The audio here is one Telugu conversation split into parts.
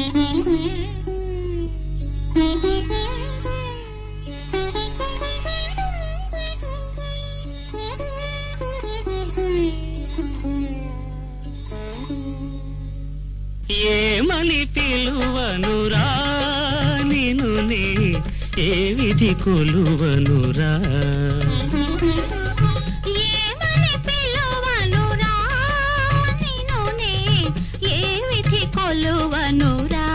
ఏమని పిలువనురా నిను నే ఏ విధి కొలువనురా ఏమని పిలువనురా నిన్ను నే ఏ విధి కొలువనురా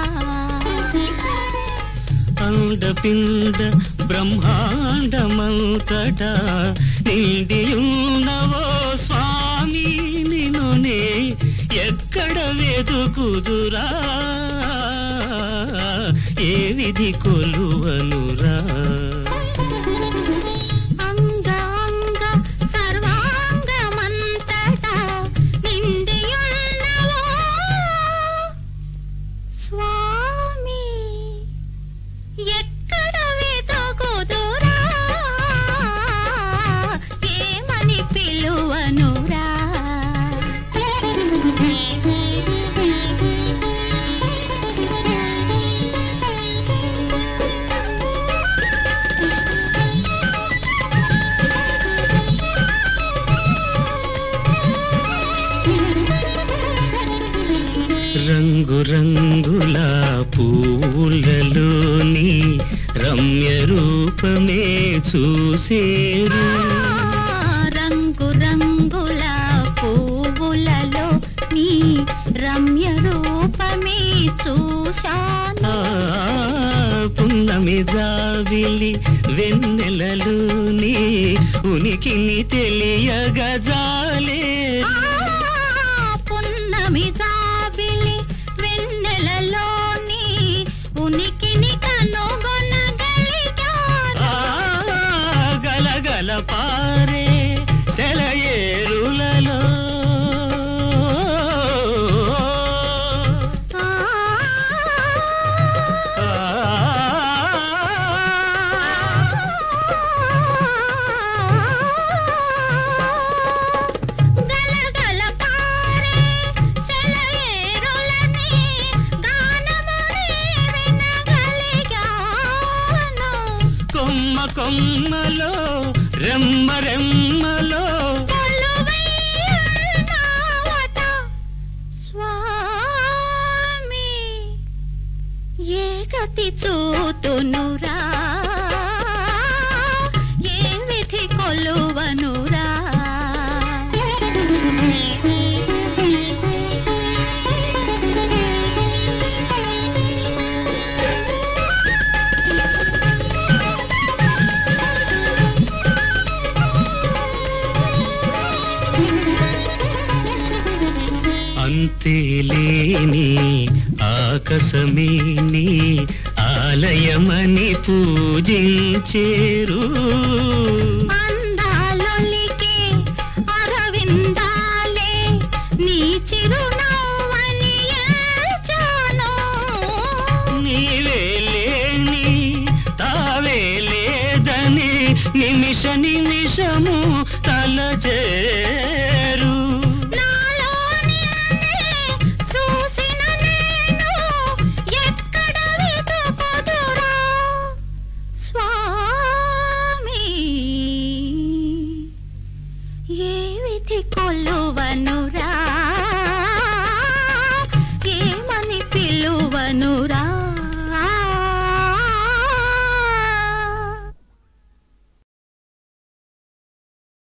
అండపిండ బ్రహ్మాండమంతటా నిండియున్నవో స్వామి నిను నే ఎక్కడ వెతుకుదురా ఏ విధి కొలువనురా అంగ అంగ సర్వాంగమంతటా నిండియున్నవో స్వామి ఎక్కడ వెతుకుదురా ఏమని పిలువనురా రంగు రంగుల పూలలోని రమ్య రూపమే చూసేరు రంగు రంగుల పువ్వులలో నీ రమ్య రూపమే చూశాను ఆ, పున్నమి జావిలి వెన్నెలలోని ఉనికిని తెలియగజాలే ఆ, పున్నమి జాబిలి వెన్నెలలోని ఉనికిని కనుగొనగలిగాను ఆ, గలగల పారే సెలయేరులలో ఆ, ఆ, గలగల పారే సెలయేరులని గానముని వినగలిగాను. కొమ్మ కొమ్మలో రెమ్మ రెమ్మలో కొలువైయున్నావట స్వామి ఏ గతి చూతునురా ఏ విధి కొలువనురా అంతేలేని ఆకాశమే నీ ఆలయమని పూజించేరు అందాలొలికే అరవిందాలే నీ చిరునవ్వని ఎంచాను. నీవే లేని తావే లేదని నిమిష నిమిషము తలచే